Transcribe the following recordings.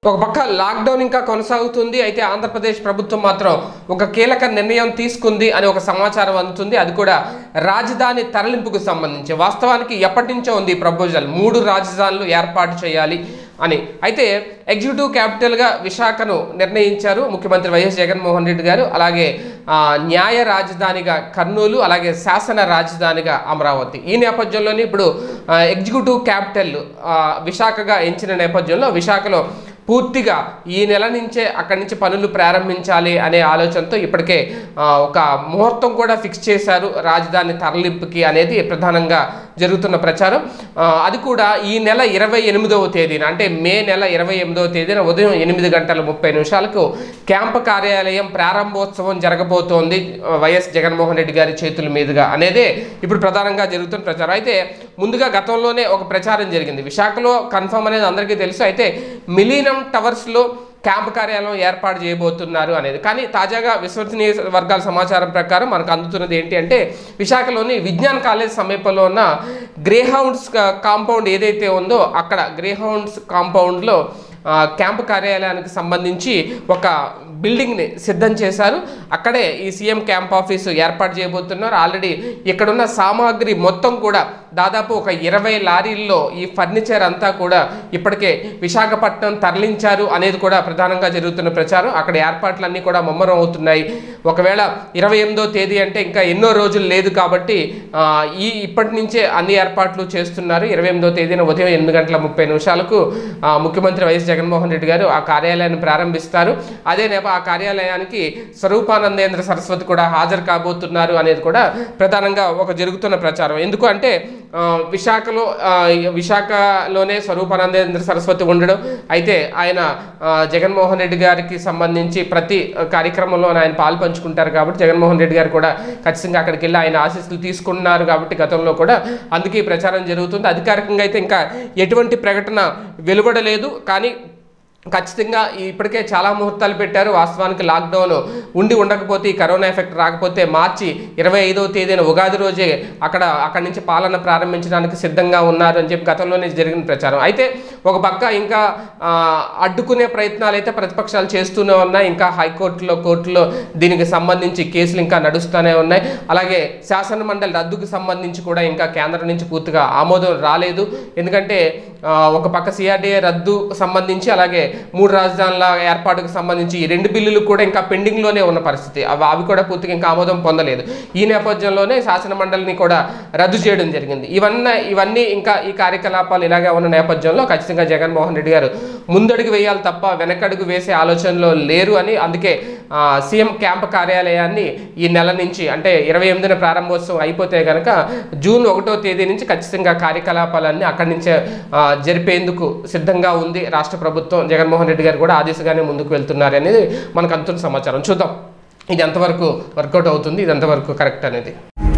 ఒక పక్క లాక్డౌన్ ఇంకా కొనసాగుతుంది అయితే ఆంధ్రప్రదేశ్ ప్రభుత్వం మాత్రం ఒక కీలక నిర్ణయం తీసుకుంది అని ఒక సమాచారం అందుతుంది అది కూడా రాజధాని తరలింపుకు సంబంధించి వాస్తవానికి ఎప్పటి నుంచో ఉంది ఈ ప్రపోజల్ మూడు రాజధానులు ఏర్పాటు చేయాలి అని అయితే ఎగ్జిక్యూటివ్ క్యాపిటల్గా విశాఖను నిర్ణయించారు ముఖ్యమంత్రి వైఎస్ జగన్మోహన్ రెడ్డి గారు అలాగే ఆ, న్యాయ రాజధానిగా కర్నూలు అలాగే శాసన రాజధానిగా అమరావతి ఈ నేపథ్యంలోనే ఇప్పుడు ఆ, ఎగ్జిక్యూటివ్ క్యాపిటల్ ఆ, విశాఖగా ఎంచిన నేపథ్యంలో విశాఖలో పూర్తిగా ఈ నెల నుంచే అక్కడి నుంచి పనులు ప్రారంభించాలి అనే ఆలోచనతో ఇప్పటికే ఆ, ఒక ముహూర్తం కూడా ఫిక్స్ చేశారు రాజధాని తరలింపుకి అనేది ప్రధానంగా జరుగుతున్న ప్రచారం ఆ, అది కూడా ఈ నెల ఇరవై ఎనిమిదవ తేదీన అంటే మే నెల ఇరవై ఎనిమిదవ తేదీన ఉదయం ఎనిమిది గంటల ముప్పై నిమిషాలకు క్యాంపు కార్యాలయం ప్రారంభోత్సవం జరగబోతోంది ఆ, వైఎస్ జగన్మోహన్ రెడ్డి గారి చేతుల మీదుగా అనేదే ఇప్పుడు ప్రధానంగా జరుగుతున్న ప్రచారం అయితే ముందుగా గతంలోనే ఒక ప్రచారం జరిగింది విశాఖలో కన్ఫర్మ్ అనేది అందరికీ తెలుసు అయితే మిలీనం టవర్స్లో క్యాంప్ కార్యాలయం ఏర్పాటు చేయబోతున్నారు అనేది కానీ తాజాగా విశ్వసనీయ వర్గాల సమాచారం ప్రకారం మనకు అందుతున్నది ఏంటి అంటే విశాఖలోని విజ్ఞాన్ కాలేజ్ సమీపంలో ఉన్న గ్రేహౌండ్స్ కాంపౌండ్ ఏదైతే ఉందో అక్కడ గ్రేహౌండ్స్ కాంపౌండ్లో ఆ, క్యాంపు కార్యాలయానికి సంబంధించి ఒక బిల్డింగ్ని సిద్ధం చేశారు అక్కడే ఈ సీఎం క్యాంప్ ఆఫీసు ఏర్పాటు చేయబోతున్నారు ఆల్రెడీ ఇక్కడున్న సామాగ్రి మొత్తం కూడా దాదాపు ఒక ఇరవై లారీల్లో ఈ ఫర్నిచర్ అంతా కూడా ఇప్పటికే విశాఖపట్నం తరలించారు అనేది కూడా ప్రధానంగా జరుగుతున్న ప్రచారం అక్కడ ఏర్పాట్లన్నీ కూడా ముమ్మరం అవుతున్నాయి ఒకవేళ ఇరవై ఎనిమిదో తేదీ అంటే ఇంకా ఎన్నో రోజులు లేదు కాబట్టి ఆ, ఈ ఇప్పటి నుంచే అన్ని ఏర్పాట్లు చేస్తున్నారు ఇరవై ఎనిమిదో తేదీన ఉదయం ఎనిమిది గంటల ముప్పై నిమిషాలకు ఆ, ముఖ్యమంత్రి వైఎస్ జగన్మోహన్ రెడ్డి గారు ఆ కార్యాలయాన్ని ప్రారంభిస్తారు అదే నేప ఆ కార్యాలయానికి స్వరూపానందేంద్ర సరస్వతి కూడా హాజరు కాబోతున్నారు అనేది కూడా ప్రధానంగా ఒక జరుగుతున్న ప్రచారం ఎందుకు అంటే ఆ, విశాఖలో ఆ, విశాఖలోనే స్వరూపానందేంద్ర సరస్వతి ఉండడం అయితే ఆయన ఆ, జగన్మోహన్ రెడ్డి గారికి సంబంధించి ప్రతి కార్యక్రమంలో ఆయన పాలు పంచుకుంటారు కాబట్టి జగన్మోహన్ రెడ్డి గారు కూడా ఖచ్చితంగా అక్కడికి వెళ్ళి ఆయన ఆశీస్సులు తీసుకున్నారు కాబట్టి గతంలో కూడా అందుకే ఈ ప్రచారం జరుగుతుంది అధికారికంగా అయితే ఇంకా ఎటువంటి ప్రకటన వెలువడలేదు కానీ ఖచ్చితంగా ఇప్పటికే చాలా ముహూర్తాలు పెట్టారు వాస్తవానికి లాక్డౌన్ ఉండి ఉండకపోతే ఈ కరోనా ఎఫెక్ట్ రాకపోతే మార్చి ఇరవై ఐదవ తేదీన ఉగాది రోజే అక్కడ అక్కడి నుంచి పాలన ప్రారంభించడానికి సిద్ధంగా ఉన్నారు అని చెప్పి గతంలోనే జరిగిన ప్రచారం అయితే ఒక పక్క ఇంకా ఆ, అడ్డుకునే ప్రయత్నాలు అయితే ప్రతిపక్షాలు చేస్తూనే ఉన్నాయి ఇంకా హైకోర్టులో కోర్టులో దీనికి సంబంధించి కేసులు ఇంకా నడుస్తూనే ఉన్నాయి అలాగే శాసన మండలి రద్దుకు సంబంధించి కూడా ఇంకా కేంద్రం నుంచి పూర్తిగా ఆమోదం రాలేదు ఎందుకంటే ఆ, ఒక పక్క సిఆర్డీఏ రద్దు సంబంధించి అలాగే మూడు రాజధానుల ఏర్పాటుకు సంబంధించి ఈ రెండు బిల్లులు కూడా ఇంకా పెండింగ్లోనే ఉన్న పరిస్థితి అవి అవి కూడా పూర్తిగా ఇంకా ఆమోదం పొందలేదు ఈ నేపథ్యంలోనే శాసన మండలిని కూడా రద్దు చేయడం జరిగింది ఇవన్నీ ఇవన్నీ ఇంకా ఈ కార్యకలాపాలు ఇలాగే ఉన్న నేపథ్యంలో ఖచ్చితంగా జగన్మోహన్ రెడ్డి గారు ముందడుగు వేయాలి తప్ప వెనకడుగు వేసే ఆలోచనలో లేరు అని అందుకే ఆ, సీఎం క్యాంప్ కార్యాలయాన్ని ఈ నెల నుంచి అంటే ఇరవై ఎనిమిదిన ప్రారంభోత్సవం అయిపోతే కనుక జూన్ ఒకటో తేదీ నుంచి ఖచ్చితంగా కార్యకలాపాలన్నీ అక్కడి నుంచే ఆ, జరిపేందుకు సిద్ధంగా ఉంది రాష్ట్ర ప్రభుత్వం జగన్మోహన్ రెడ్డి గారు కూడా ఆ దిశగానే ముందుకు వెళ్తున్నారు అనేది మనకు అంతున్న సమాచారం చూద్దాం ఇది ఎంతవరకు వర్కౌట్ అవుతుంది ఇది ఎంతవరకు కరెక్ట్ అనేది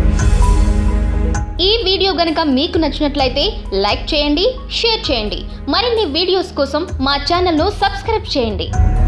ఈ వీడియో గనక మీకు నచ్చినట్లయితే లైక్ చేయండి షేర్ చేయండి మరిన్ని వీడియోస్ కోసం మా ఛానల్ను సబ్స్క్రైబ్ చేయండి